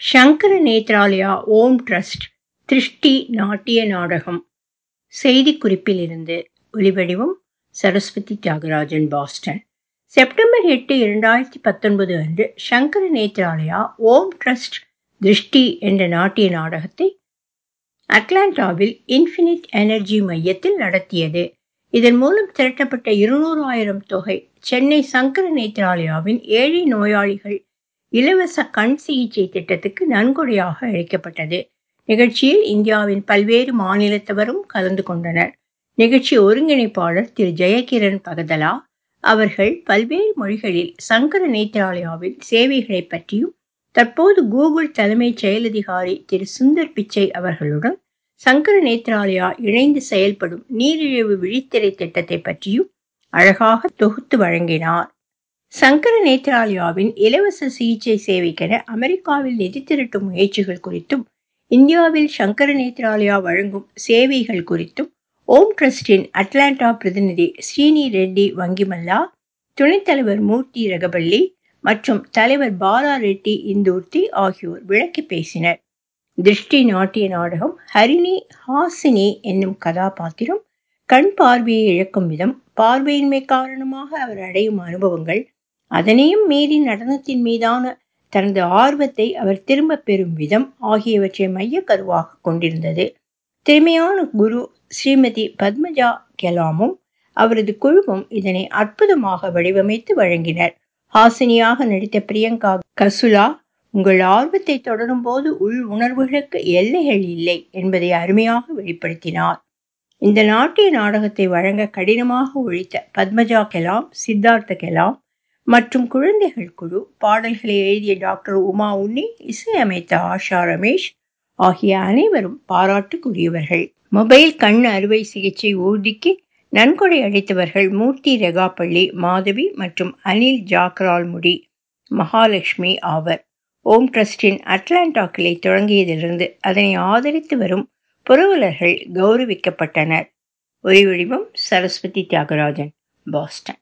சங்கர நேத்ராலயா ஓம் trust திருஷ்டி நாட்டிய நாடகம் செய்திக்குறிப்பில் இருந்து ஒலிவடிவம் சரஸ்வதி தியாகராஜன் பாஸ்டன் செப்டம்பர் எட்டு இரண்டாயிரத்தி பத்தொன்பது அன்று சங்கர நேத்ராலயா ஓம் ட்ரஸ்ட் திருஷ்டி என்ற நாட்டிய நாடகத்தை அட்லாண்டாவில் இன்ஃபினிட் எனர்ஜி மையத்தில் நடத்தியது இதன் மூலம் திரட்டப்பட்ட இருநூறு ஆயிரம் தொகை சென்னை சங்கர நேத்ராலயாவின் ஏழை நோயாளிகள் இலவச கண் சிகிச்சை திட்டத்துக்கு நன்கொடையாக அளிக்கப்பட்டது நிகழ்ச்சியில் இந்தியாவின் பல்வேறு மாநிலத்தவரும் கலந்து கொண்டனர் நிகழ்ச்சி ஒருங்கிணைப்பாளர் திரு ஜெயகிரண் பகதலா அவர்கள் பல்வேறு மொழிகளில் சங்கர நேத்ராலயாவின் சேவைகளை பற்றியும் தற்போது கூகுள் தலைமைச் செயலதிகாரி திரு சுந்தர் பிச்சை அவர்களுடன் சங்கர நேத்ராலயா இணைந்து செயல்படும் நீரிழிவு விழித்திரை திட்டத்தை பற்றியும் அழகாக தொகுத்து வழங்கினார் சங்கர நேத்ராலயாவின் இலவச சிகிச்சை சேவைக்கென அமெரிக்காவில் நிதி திரட்டும் முயற்சிகள் குறித்தும் இந்தியாவில் சங்கர நேத்ராலயா வழங்கும் சேவைகள் குறித்தும் ஓம் ட்ரஸ்டின் அட்லாண்டா பிரதிநிதி ஸ்ரீனி ரெட்டி வங்கிமல்லா துணைத் தலைவர் மூர்த்தி ரகபள்ளி மற்றும் தலைவர் பாலா ரெட்டி இந்தூர்த்தி ஆகியோர் விளக்கி பேசினர் திருஷ்டி நாட்டிய நாடகம் ஹரிணி ஹாசினி என்னும் கதாபாத்திரம் கண் பார்வையை இழக்கும் விதம் பார்வையின்மை காரணமாக அவர் அடையும் அனுபவங்கள் அதனையும் மீறி நடனத்தின் மீதான தனது ஆர்வத்தை அவர் திரும்ப பெறும் விதம் ஆகியவற்றை மைய கருவாக கொண்டிருந்தது திறமையான குரு ஸ்ரீமதி பத்மஜா கெலாமும் அவரது குழுவும் இதனை அற்புதமாக வடிவமைத்து வழங்கினர் ஹாசினியாக நடித்த பிரியங்கா கசுலா உங்கள் ஆர்வத்தை தொடரும் போது உள் உணர்வுகளுக்கு எல்லைகள் இல்லை என்பதை அருமையாக வெளிப்படுத்தினார் இந்த நாட்டிய நாடகத்தை வழங்க கடினமாக உழைத்த பத்மஜா கெலாம் சித்தார்த்த கெலாம் மற்றும் குழந்தைகள் குழு பாடல்களை எழுதிய டாக்டர் உமா உன்னி இசையமைத்த ஆஷா ரமேஷ் ஆகிய அனைவரும் பாராட்டுக்குரியவர்கள் மொபைல் கண் அறுவை சிகிச்சை ஊர்திக்கு நன்கொடை அளித்தவர்கள் மூர்த்தி ரெகாப்பள்ளி மாதவி மற்றும் அனில் ஜாக்ரால்முடி மகாலட்சுமி ஆவர் ஓம் ட்ரஸ்டின் அட்லாண்டா கிளை தொடங்கியதிலிருந்து அதனை ஆதரித்து வரும் புரவலர்கள் கௌரவிக்கப்பட்டனர் ஒலி வடிவம் சரஸ்வதி தியாகராஜன் பாஸ்டன்